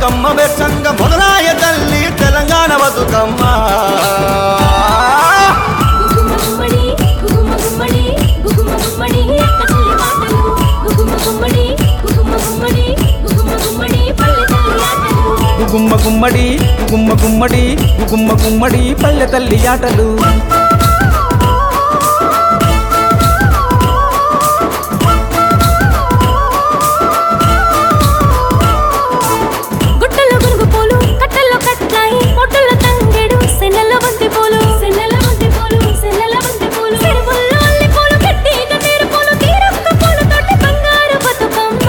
బతుకమ్మ వెచ్చంగ మొదలాయ తల్లి తెలంగాణ బతుకమ్మ గుగుమ గుమ్మడి గుగుమ గుమ్మడి గుగుమ గుమ్మడి అక్క చెల్లి పాటలు గుగుమ గుమ్మడి గుగుమ గుమ్మడి గుగుమ గుమ్మడి పల్లె తల్లి ఆటలు గుమ్మ గుమ్మడి గుమ్మ గుమ్మడి గుమ్మ గుమ్మడి పల్లె తల్లి ఆటలు గుట్టలో గునుగు పూలు కట్టల్లో కట్లాయి పొట్టుల్లో తంగేడు సెన్నెల బంతి పూలు సెన్నెల బంతి పూలు సెన్నెల బంతి పూలు చెరువుల్లో అల్లి పూలు కట్టి కన్నీరు పూలు తీరొక్క పూలు తోటి బంగారు బతుకమ్మ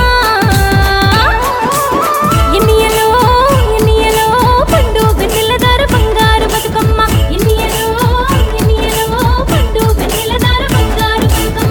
ఎన్నియలో ఎన్నియలో పండు వెన్నెలదారు బంగారు బతుకమ్మ ఎన్నియలో ఎన్నియలో పండు వెన్నెలదారు బంగారు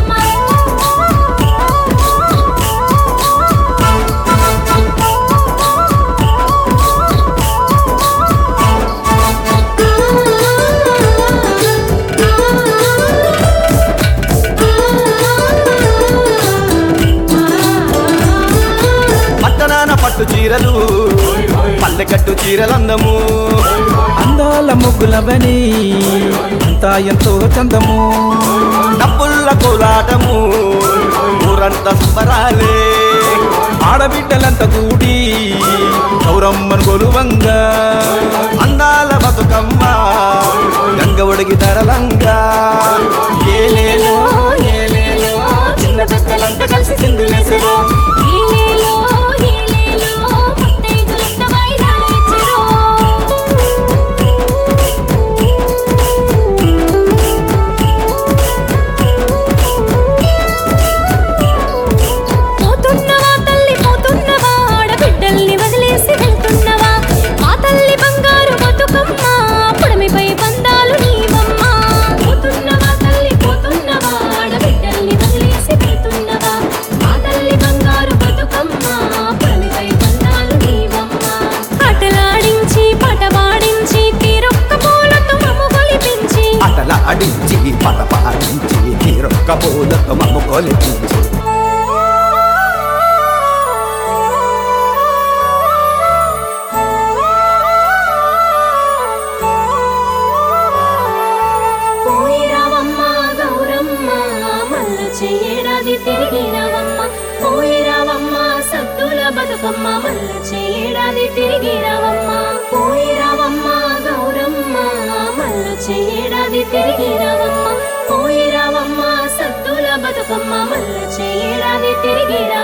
పట్టణాన పట్టు చీరలు పల్లెకట్టు చీరలందము అందాల ముగ్గులవని అంతా ఎంతో చందము డబ్బుల్ల కోలాటము ఊరంతా సంబరాలే ఆడబిడ్డలంతా కూడి గౌరమ్మను కొలువంగా అందాల బతుకమ్మ గంగ ఒడిగి తరలంగా ఏలేలో ఏలేలో చిన్న పెద్దలంతా కలిసి సింధులేసరు ఈలేలో ఈలేలో ముత్తైదులంతా వైరాలు ఇచ్చిరో పోతున్నవా తల్లి పోతున్నవా ఆడబిడ్డల్ని వదిలేసి వెళ్తున్నవా మా తల్లి బంగారు బతుకమ్మ పుడమిపై బంధాలు నీవమ్మ పోతున్నవా తల్లి పోతున్నవా ఆడబిడ్డల్ని వదిలేసి వెళ్తున్నవా మా తల్లి బంగారు బతుకమ్మ పుడమిపై బంధాలు నీవమ్మ ఆటలాడించి పాట పాడించి తీరొక్క పూలతో మమ్ము కొలిపించి అటల అడించి పట పాడించి తీరొక్క పూలతో మమ్ము కొలిపించి పోయి రావమ్మ గౌరమ్మ మల్ల చేయడాది తిరిగి రావమ్మ పోయి రావమ్మ సత్తుల బతుకమ్మ మల్ల చేయడాది తిరిగి రావమ్మ పోయి రావమ్మ గౌరమ్మ మల్ల చేయడాది తిరిగి రావమ్మ పోయి రావమ్మ సత్తుల బతుకమ్మ మల్ల చేయడాది తిరిగి రావమ్మ